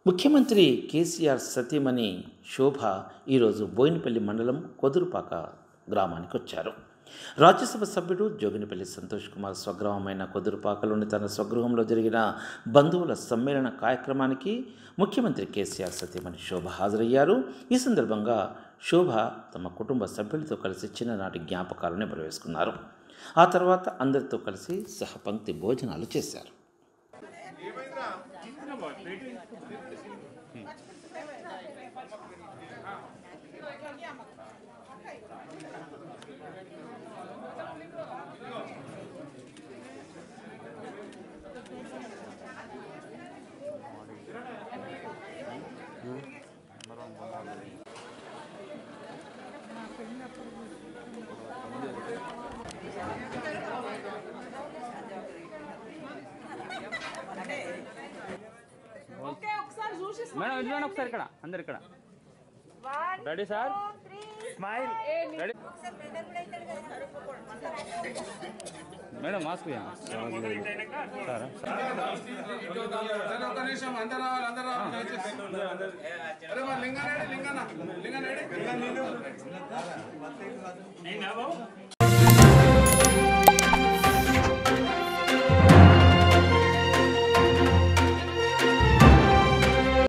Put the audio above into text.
ముఖ్యమంత్రి కేసీఆర్ సతీమణి శోభ ఈరోజు బోయినపల్లి మండలం కొదురుపాక గ్రామానికి వచ్చారు రాజ్యసభ సభ్యుడు జోగినపల్లి సంతోష్ కుమార్ స్వగ్రామమైన కొదురుపాకలోని తన స్వగృహంలో జరిగిన బంధువుల సమ్మేళన కార్యక్రమానికి ముఖ్యమంత్రి కేసీఆర్ సతీమణి శోభ హాజరయ్యారు ఈ సందర్భంగా శోభ తమ కుటుంబ సభ్యులతో కలిసి చిన్ననాటి జ్ఞాపకాలను నెరవేసుకున్నారు ఆ తర్వాత అందరితో కలిసి సహపంక్తి భోజనాలు చేశారు ఓకే ఒకసారి చూసి మేడం ఇదిగోండి ఒకసారి ఇక్కడ అందరు ఇక్కడ ready sir smile ready madam mask sir ఒక నిమిషం అందరు రావాలి అందరు రావాలి దయచేసి. అరే మా లింగానేడి లింగన్న లింగానేడి